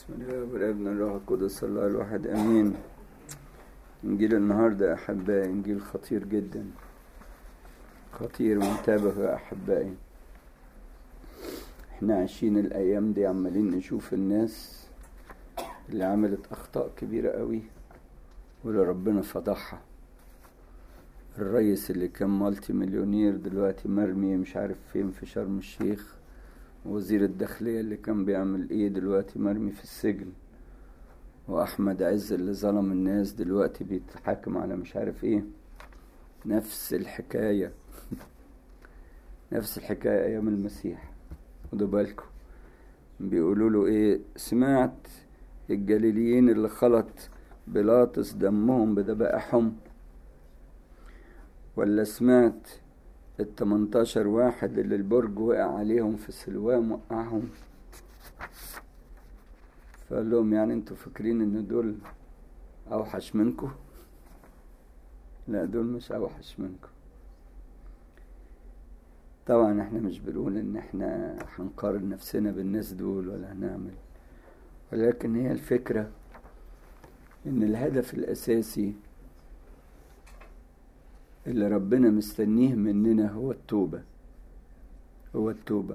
بسم الله والابن الروح القدس الله الواحد امين انجيل النهارده يا احبائي انجيل خطير جدا خطير وانتبهوا يا احبائي احنا عايشين الايام دي عمالين نشوف الناس اللي عملت اخطاء كبيره قوي واللي ربنا فضحها الرئيس اللي كان مالتي مليونير دلوقتي مرمي مش عارف فين في شرم الشيخ وزير الداخلية اللي كان بيعمل ايه دلوقتي مرمي في السجن واحمد عز اللي ظلم الناس دلوقتي بيتحاكم على مش عارف ايه نفس الحكاية نفس الحكاية ايام المسيح خدوا بالكم بيقولوا له ايه سمعت الجليليين اللي خلط بلاطس دمهم بذبائحهم ولا سمعت التمنتاشر واحد اللي البرج وقع عليهم في سلوام وقعهم فقال لهم يعني انتوا فاكرين ان دول اوحش منكم لا دول مش اوحش منكم طبعا احنا مش بنقول ان احنا هنقارن نفسنا بالناس دول ولا هنعمل ولكن هي الفكرة ان الهدف الاساسي اللي ربنا مستنيه مننا هو التوبة هو التوبة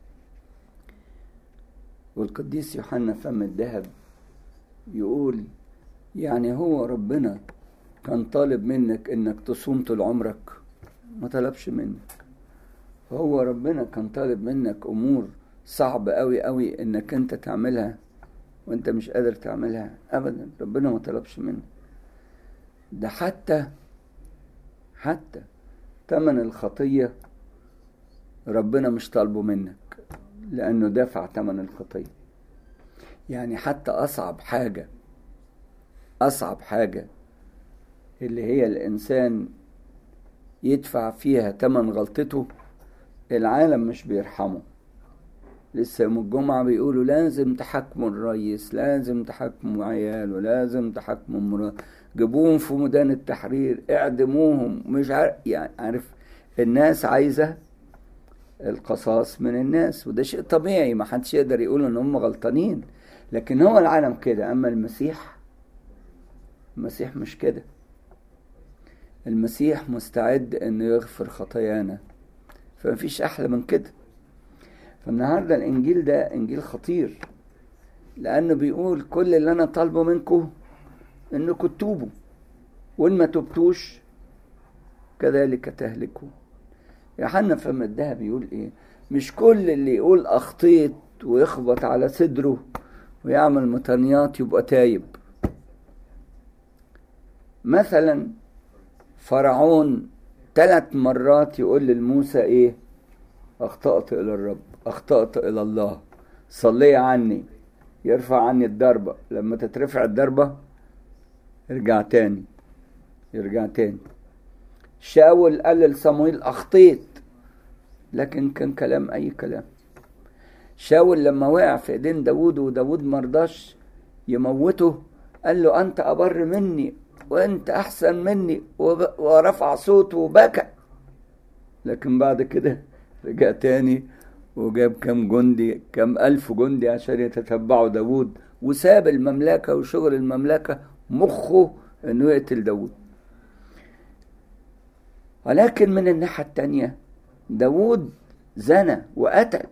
والقديس يوحنا فم الذهب يقول يعني هو ربنا كان طالب منك انك تصوم طول عمرك ما طلبش منك هو ربنا كان طالب منك امور صعب قوي قوي انك انت تعملها وانت مش قادر تعملها ابدا ربنا ما طلبش منك ده حتى حتى تمن الخطية ربنا مش طالبه منك لأنه دفع تمن الخطية يعني حتى أصعب حاجة أصعب حاجة اللي هي الإنسان يدفع فيها تمن غلطته العالم مش بيرحمه لسه يوم الجمعة بيقولوا لازم تحاكموا الرئيس لازم تحاكموا عياله لازم تحاكموا مراته جيبوهم في ميدان التحرير اعدموهم مش عارف يعني عارف الناس عايزة القصاص من الناس وده شيء طبيعي ما حدش يقدر يقول ان هم غلطانين لكن هو العالم كده اما المسيح المسيح مش كده المسيح مستعد انه يغفر خطايانا فمفيش احلى من كده فالنهارده الانجيل ده انجيل خطير لانه بيقول كل اللي انا طالبه منكم انكم تتوبوا وان ما تبتوش كذلك تهلكوا يوحنا فم الذهب يقول ايه مش كل اللي يقول اخطيت ويخبط على صدره ويعمل مطنيات يبقى تايب مثلا فرعون ثلاث مرات يقول لموسى ايه اخطأت الى الرب اخطأت الى الله صلي عني يرفع عني الضربة لما تترفع الضربة ارجع تاني يرجع تاني شاول قال لصمويل اخطيت لكن كان كلام اي كلام شاول لما وقع في ايدين داود وداود مرضاش يموته قال له انت ابر مني وانت احسن مني ورفع صوته وبكى لكن بعد كده رجع تاني وجاب كم جندي كم ألف جندي عشان يتتبعوا داود وساب المملكة وشغل المملكة مخه انه يقتل داود ولكن من الناحية التانية داود زنى وقتل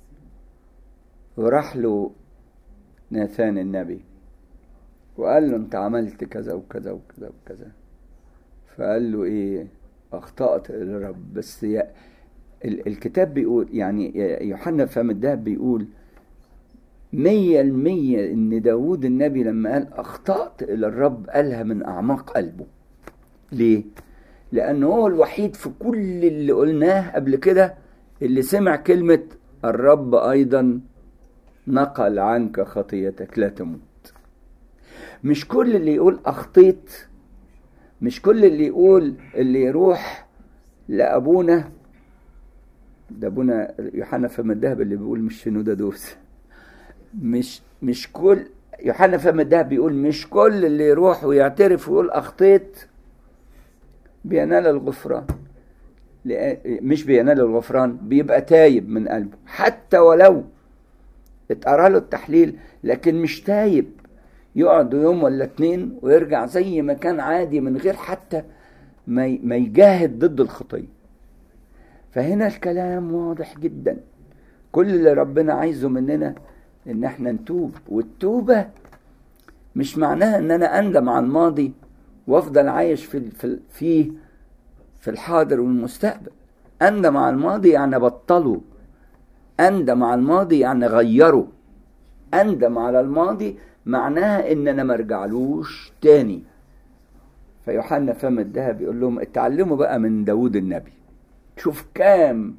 وراح له ناثان النبي وقال له انت عملت كذا وكذا وكذا وكذا فقال له ايه اخطأت الرب بس يا الكتاب بيقول يعني يوحنا فم الدهب بيقول مية المية ان داود النبي لما قال اخطأت الى الرب قالها من اعماق قلبه ليه لانه هو الوحيد في كل اللي قلناه قبل كده اللي سمع كلمة الرب ايضا نقل عنك خطيتك لا تموت مش كل اللي يقول اخطيت مش كل اللي يقول اللي يروح لابونا ده ابونا يوحنا فم الذهب اللي بيقول مش شنودة دوس مش مش كل يوحنا فم الذهب بيقول مش كل اللي يروح ويعترف ويقول اخطيت بينال الغفران مش بينال الغفران بيبقى تايب من قلبه حتى ولو اتقرا له التحليل لكن مش تايب يقعد يوم ولا اتنين ويرجع زي ما كان عادي من غير حتى ما ما يجاهد ضد الخطيه فهنا الكلام واضح جدا كل اللي ربنا عايزه مننا ان احنا نتوب والتوبه مش معناها ان انا اندم على الماضي وافضل عايش في في فيه في الحاضر والمستقبل اندم على الماضي يعني بطله اندم على الماضي يعني غيره اندم على الماضي معناها ان انا مرجعلوش تاني فيوحنا فم الذهب يقول لهم اتعلموا بقى من داود النبي شوف كام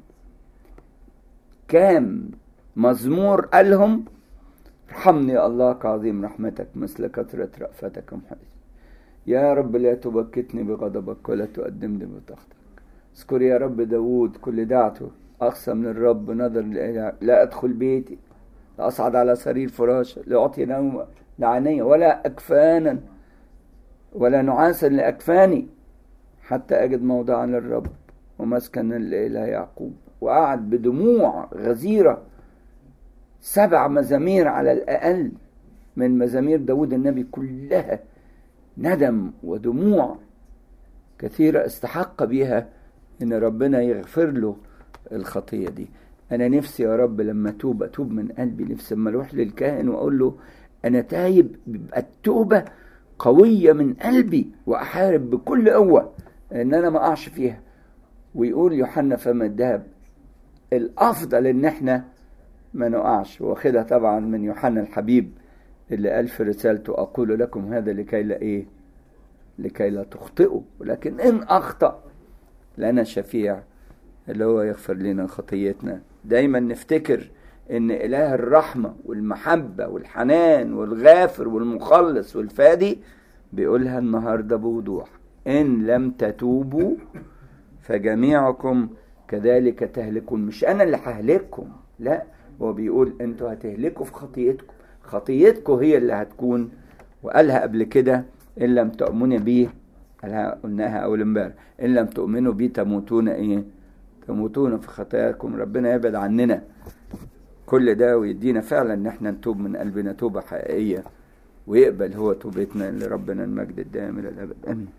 كام مزمور قالهم ارحمني يا الله كعظيم رحمتك مثل كثرة رأفتك ومحيط يا رب لا تبكتني بغضبك ولا تقدمني بطاقتك اذكر يا رب داود كل دعته أقسى من الرب نظر لإله لا أدخل بيتي لا أصعد على سرير فراشة لا أعطي نوم لعيني ولا أكفانا ولا نعاسا لأكفاني حتى أجد موضعا للرب ومسكنا لإله يعقوب وقعد بدموع غزيرة سبع مزامير على الأقل من مزامير داود النبي كلها ندم ودموع كثيرة استحق بها إن ربنا يغفر له الخطية دي أنا نفسي يا رب لما أتوب أتوب من قلبي نفسي لما أروح للكاهن وأقول له أنا تايب بيبقى التوبة قوية من قلبي وأحارب بكل قوة إن أنا ما أقعش فيها ويقول يوحنا فم الذهب الأفضل إن إحنا ما نقعش واخدها طبعا من يوحنا الحبيب اللي قال في رسالته أقول لكم هذا لكي لا إيه لكي لا تخطئوا ولكن إن أخطأ لنا شفيع اللي هو يغفر لنا خطيتنا دايما نفتكر ان اله الرحمة والمحبة والحنان والغافر والمخلص والفادي بيقولها النهاردة بوضوح ان لم تتوبوا فجميعكم كذلك تهلكون مش انا اللي ههلككم لا هو بيقول انتوا هتهلكوا في خطيتكم خطيتكم هي اللي هتكون وقالها قبل كده ان لم تؤمنوا بيه قالها قلناها اول امبارح ان لم تؤمنوا بيه تموتون ايه تموتون في خطاياكم ربنا يبعد عننا كل ده ويدينا فعلا ان احنا نتوب من قلبنا توبه حقيقيه ويقبل هو توبتنا لربنا المجد الدائم الى الابد امين